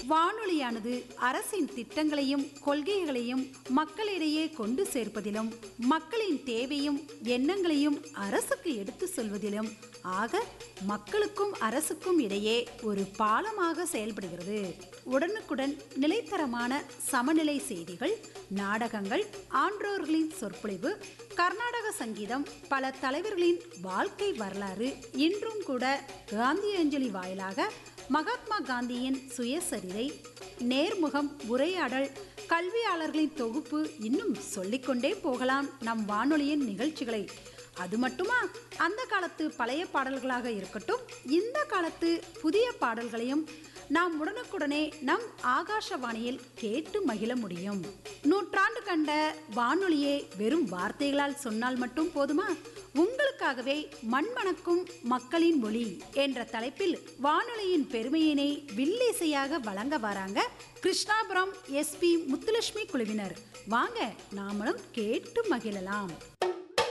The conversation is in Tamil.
வானொலியானது அரசின் திட்டங்களையும் கொள்கைகளையும் மக்களிடையே கொண்டு சேர்ப்பதிலும் மக்களின் தேவையும் எண்ணங்களையும் அரசுக்கு எடுத்து சொல்வதிலும் ஆக மக்களுக்கும் அரசுக்கும் இடையே ஒரு பாலமாக செயல்படுகிறது உடனுக்குடன் நிலைத்தரமான சமநிலை செய்திகள் நாடகங்கள் ஆன்றோர்களின் சொற்பொழிவு கர்நாடக சங்கீதம் பல தலைவர்களின் வாழ்க்கை வரலாறு இன்றும் கூட காந்தி அஞ்சலி வாயிலாக மகாத்மா காந்தியின் சுயசரிதை நேர்முகம் உரையாடல் கல்வியாளர்களின் தொகுப்பு இன்னும் சொல்லிக்கொண்டே போகலாம் நம் வானொலியின் நிகழ்ச்சிகளை அது மட்டுமா அந்த காலத்து பழைய பாடல்களாக இருக்கட்டும் இந்த காலத்து புதிய பாடல்களையும் நாம் உடனுக்குடனே நம் ஆகாஷவாணியில் கேட்டு மகிழ முடியும் நூற்றாண்டு கண்ட வானொலியே வெறும் வார்த்தைகளால் சொன்னால் மட்டும் போதுமா உங்களுக்காகவே மண்மணக்கும் மக்களின் மொழி என்ற தலைப்பில் வானொலியின் பெருமையினை வில்லிசையாக வழங்க வராங்க கிருஷ்ணாபுரம் எஸ்பி முத்துலட்சுமி குழுவினர் வாங்க நாமளும் கேட்டு மகிழலாம்